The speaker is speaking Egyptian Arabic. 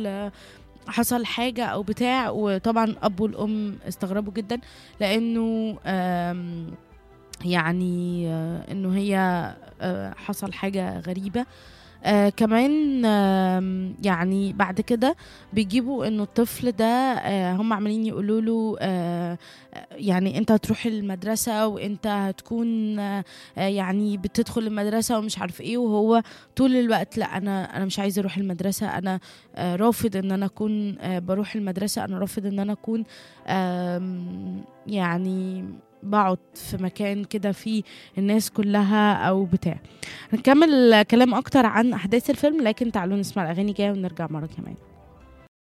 آه، حصل حاجة أو بتاع وطبعا أب والأم استغربوا جدا لأنه آم، يعني آه، إنه هي آه، حصل حاجة غريبة آه كمان آم، يعني بعد كده بيجيبوا انه الطفل ده آه هم عمالين يقولوا له آه آه، يعني انت هتروح المدرسه وانت هتكون آه آه، يعني بتدخل المدرسه ومش عارف ايه وهو طول الوقت لا انا انا مش عايز اروح المدرسه انا آه رافض ان انا اكون آه بروح المدرسه انا رافض ان انا اكون آم، يعني بقعد في مكان كده فيه الناس كلها او بتاع هنكمل كلام اكتر عن احداث الفيلم لكن تعالوا نسمع الاغاني جايه ونرجع مره كمان